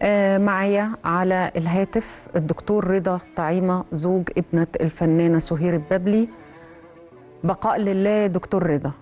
آه، معايا على الهاتف الدكتور رضا طعيمة زوج ابنة الفنانة سهير البابلي بقاء لله دكتور رضا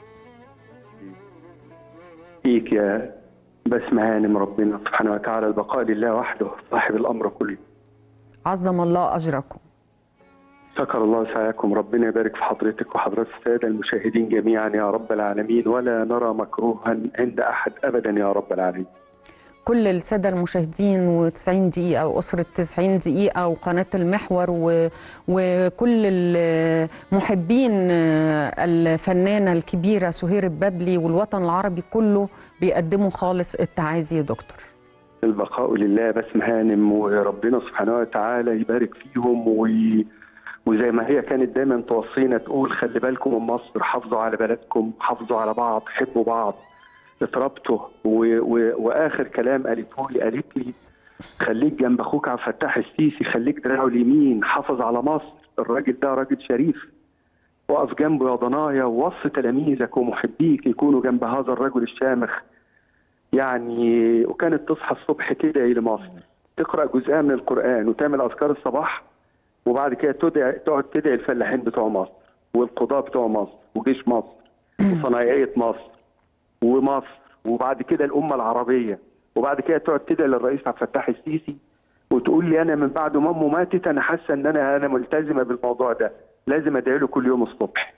فيك يا بسمة هانم ربنا سبحانه وتعالى البقاء لله وحده صاحب الأمر كله عظم الله أجركم شكر الله سعيكم ربنا يبارك في حضرتك وحضرات السادة المشاهدين جميعا يا رب العالمين ولا نرى مكروها عند أحد أبدا يا رب العالمين كل السادة المشاهدين و90 دقيقة وأسرة 90 دقيقة وقناة المحور و... وكل المحبين الفنانة الكبيرة سهير البابلي والوطن العربي كله بيقدموا خالص التعازي يا دكتور البقاء لله بسمة هانم وربنا سبحانه وتعالى يبارك فيهم وي... وزي ما هي كانت دايما توصينا تقول خلي بالكم من مصر حافظوا على بلدكم حافظوا على بعض حبوا بعض اتربطوا و... و... واخر كلام قالته لي قالت لي خليك جنب اخوك عبد الفتاح السيسي خليك دراعه اليمين حافظ على مصر الراجل ده راجل شريف وقف جنبه يا ضنايا ووصي تلاميذك ومحبيك يكونوا جنب هذا الرجل الشامخ يعني وكانت تصحى الصبح تدعي لمصر تقرا جزء من القران وتعمل اذكار الصباح وبعد كده تدعي تقعد تدعي الفلاحين بتوع مصر والقضاة بتوع مصر وجيش مصر وصنايعية مصر ومصر وبعد كده الأمة العربية وبعد كده تقعد تدعي للرئيس عبد الفتاح السيسي وتقول لي أنا من بعد ما أمه ماتت أنا حاسة إن أنا أنا ملتزمة بالموضوع ده لازم أدعي له كل يوم الصبح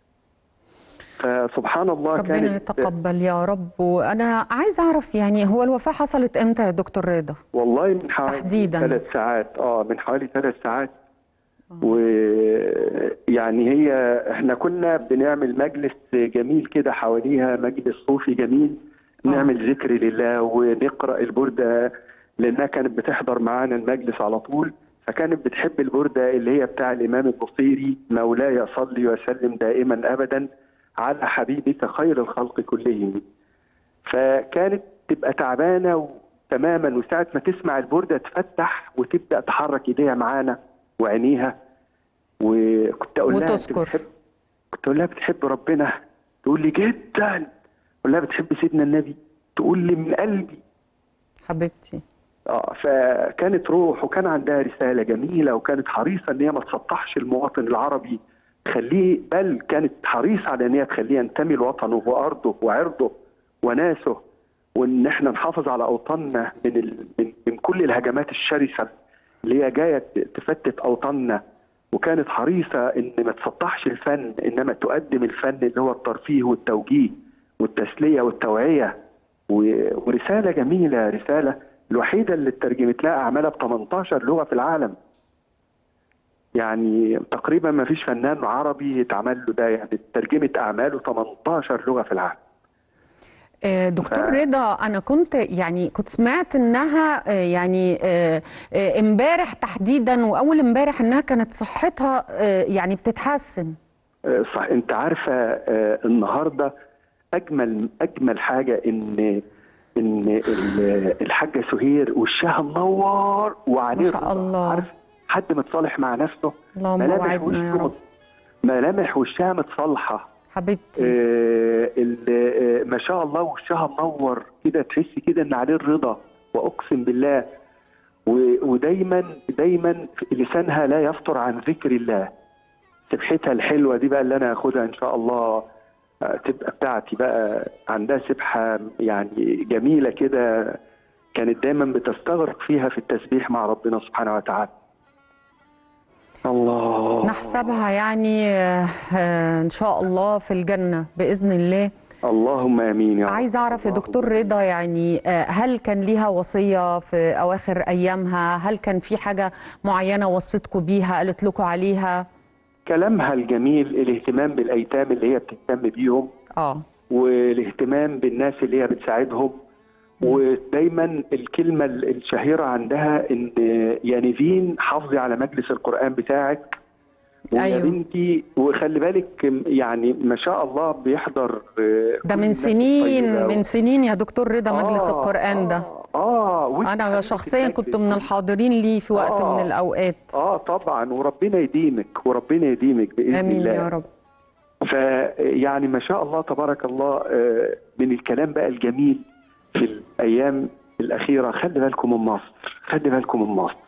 فسبحان الله ربنا كانت يتقبل يا رب وأنا عايز أعرف يعني هو الوفاة حصلت إمتى يا دكتور رضا؟ والله من حوالي تحديداً. ثلاث ساعات اه من حوالي ثلاث ساعات ويعني هي احنا كنا بنعمل مجلس جميل كده حواليها مجلس صوفي جميل نعمل ذكر لله ونقرا البرده لانها كانت بتحضر معانا المجلس على طول فكانت بتحب البرده اللي هي بتاع الامام البصيري مولاي صلي وسلم دائما ابدا على حبيبك خير الخلق كلهم فكانت تبقى تعبانه تماما وساعه ما تسمع البرده تفتح وتبدا تحرك ايديها معانا وعينيها وكنت اقول لها أنت وتذكر. بتحب كنت اقول لها بتحب ربنا تقول لي جدا اقول لها بتحب سيدنا النبي تقول لي من قلبي حبيبتي اه فكانت روح وكان عندها رساله جميله وكانت حريصه ان هي ما تسطحش المواطن العربي تخليه بل كانت حريصه على ان هي تخليه ينتمي لوطنه وارضه وعرضه وناسه وان احنا نحافظ على اوطاننا من ال... من, من كل الهجمات الشرسه اللي هي جايه تفتت اوطاننا وكانت حريصه ان ما تسطحش الفن انما تقدم الفن اللي هو الترفيه والتوجيه والتسليه والتوعيه و- ورساله جميله رساله الوحيده اللي اترجمت لها اعمالها ب 18 لغه في العالم يعني تقريبا ما فيش فنان عربي اتعمل له ده يعني ترجمه اعماله 18 لغه في العالم آه، دكتور ف- رضا انا كنت يعني كنت سمعت انها آه، يعني آه، آه، امبارح تحديدا واول امبارح انها كانت صحتها آه، يعني بتتحسن آه، صح انت عارفه آه، النهارده اجمل اجمل حاجه ان ان ال- الحاجه سهير وشها منور وعليه ما شاء رضا. الله. عارف حد متصالح مع نفسه اللهم ملامح وعدنا يا وشه رب ملامح وشها متصالحه حبيبتي آه، ال- آه، ما شاء الله وشها منور كده تحسي كده ان عليه الرضا واقسم بالله و- ودايما دايما لسانها لا يفطر عن ذكر الله سبحتها الحلوه دي بقى اللي انا هاخدها ان شاء الله آه، تبقى بتاعتي بقى عندها سبحه يعني جميله كده كانت دايما بتستغرق فيها في التسبيح مع ربنا سبحانه وتعالى الله نحسبها يعني آه، آه، ان شاء الله في الجنه باذن الله اللهم امين يا رب. عايز اعرف يا اللهم دكتور رضا يعني آه، هل كان ليها وصيه في اواخر ايامها هل كان في حاجه معينه وصيتكم بيها قالت لكم عليها كلامها الجميل الاهتمام بالايتام اللي هي بتهتم بيهم اه والاهتمام بالناس اللي هي بتساعدهم ودايما الكلمه الشهيره عندها ان يا نيفين حافظي على مجلس القران بتاعك ويا أيوة. بنتي وخلي بالك يعني ما شاء الله بيحضر آه، ده كل من الناس سنين الطيبة. من سنين يا دكتور رضا مجلس آه، القرآن ده اه, آه وانت أنا خليكي شخصيا في كنت المجلس. من الحاضرين ليه في وقت آه. من الأوقات اه طبعا وربنا يديمك وربنا يديمك باذن آمين الله يا رب فيعني ما شاء الله تبارك الله آه، من الكلام بقى الجميل في الايام الاخيره خلي بالكم من مصر خلي بالكم من مصر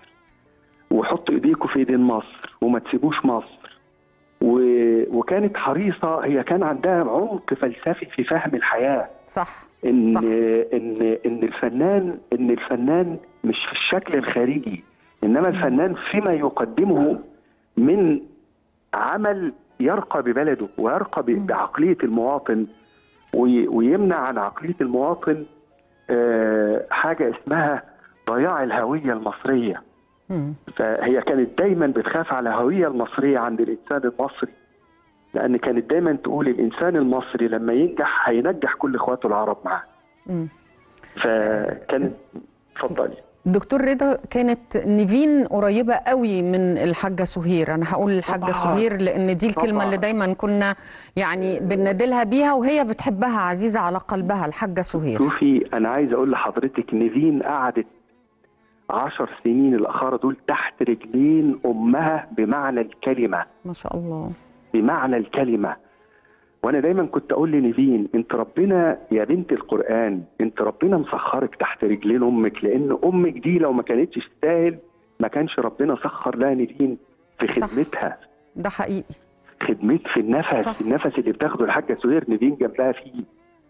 وحطوا ايديكم في ايدين مصر وما تسيبوش مصر و... وكانت حريصه هي كان عندها عمق فلسفي في فهم الحياه صح ان صح. ان ان الفنان ان الفنان مش في الشكل الخارجي انما الفنان فيما يقدمه من عمل يرقى ببلده ويرقى ب- بعقليه المواطن وي- ويمنع عن عقليه المواطن آه، حاجه اسمها ضياع الهويه المصريه مم. فهي كانت دايما بتخاف على الهويه المصريه عند الانسان المصري لان كانت دايما تقول الانسان المصري لما ينجح هينجح كل اخواته العرب معاه مم. فكانت اتفضلي دكتور رضا كانت نيفين قريبة قوي من الحاجة سهير أنا هقول الحاجة طبعاً. سهير لأن دي الكلمة طبعاً. اللي دايما كنا يعني بننادلها بيها وهي بتحبها عزيزة على قلبها الحاجة سهير شوفي انا عايز اقول لحضرتك نيفين قعدت عشر سنين الاخاره دول تحت رجلين امها بمعنى الكلمه ما شاء الله بمعنى الكلمه وانا دايما كنت اقول لنيفين انت ربنا يا بنت القران انت ربنا مسخرك تحت رجلين امك لان امك دي لو ما كانتش تستاهل ما كانش ربنا سخر لها نيفين في صح. خدمتها ده حقيقي خدمت في النفس صح. النفس اللي بتاخده الحاجه سهير نيفين جنبها فيه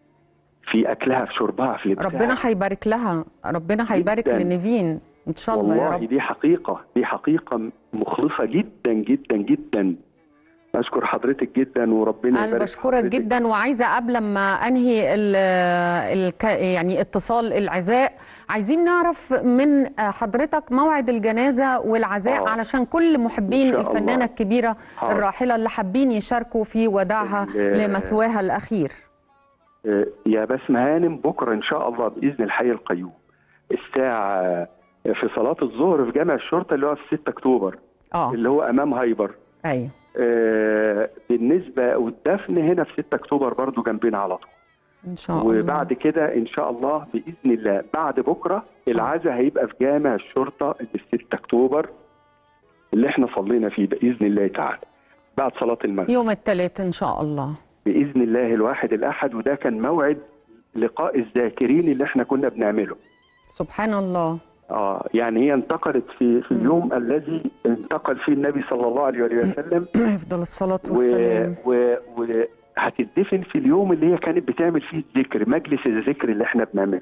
في اكلها في شربها في لبسها ربنا هيبارك لها ربنا هيبارك جداً. لنيفين إن شاء الله يا والله رب دي حقيقة دي حقيقة مخلصة جدا جدا جدا أشكر حضرتك جدا وربنا أنا يبارك في بشكرك حضرتك. جدا وعايزة قبل ما أنهي ال ال يعني اتصال العزاء عايزين نعرف من حضرتك موعد الجنازة والعزاء آه. علشان كل محبين إن شاء الفنانة الله. الكبيرة حاضر. الراحلة اللي حابين يشاركوا في وداعها ال- لمثواها الأخير آه، يا بسمة هانم بكرة إن شاء الله بإذن الحي القيوم الساعة آه، في صلاة الظهر في جامع الشرطة اللي هو في 6 أكتوبر اه اللي هو أمام هايبر أيوه آه، بالنسبة والدفن هنا في 6 أكتوبر برضو جنبنا على طول إن شاء الله وبعد كده ان شاء الله باذن الله بعد بكره العزاء هيبقى في جامع الشرطه اللي في 6 اكتوبر اللي احنا صلينا فيه باذن الله تعالى بعد صلاه المغرب يوم الثلاث إن شاء الله باذن الله الواحد الاحد وده كان موعد لقاء الذاكرين اللي احنا كنا بنعمله سبحان الله اه يعني هي انتقلت في في اليوم الذي انتقل فيه النبي صلى الله عليه وآله وسلم يفضل الصلاة و... والسلام و... و... هتدفن في اليوم اللي هي كانت بتعمل فيه الذكر مجلس الذكر اللي احنا بنعمله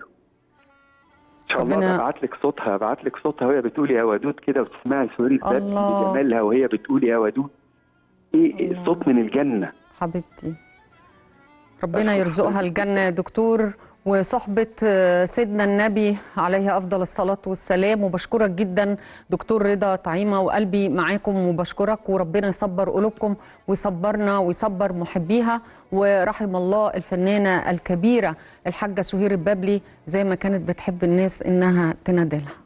ان شاء الله ربنا- ببعت لك صوتها ببعت لك صوتها وهي بتقول يا ودود كده وتسمعي سوري الباب الله. بجمالها وهي بتقول يا ودود ايه إيه الله. الصوت من الجنه حبيبتي ربنا أشكر يرزقها حضرتك. الجنة يا دكتور وصحبة آه، سيدنا النبي عليه أفضل الصلاة والسلام وبشكرك جدا دكتور رضا طعيمة وقلبي معاكم وبشكرك وربنا يصبر قلوبكم ويصبرنا ويصبر محبيها ورحم الله الفنانة الكبيرة الحاجة سهير البابلي زي ما كانت بتحب الناس إنها تنادلها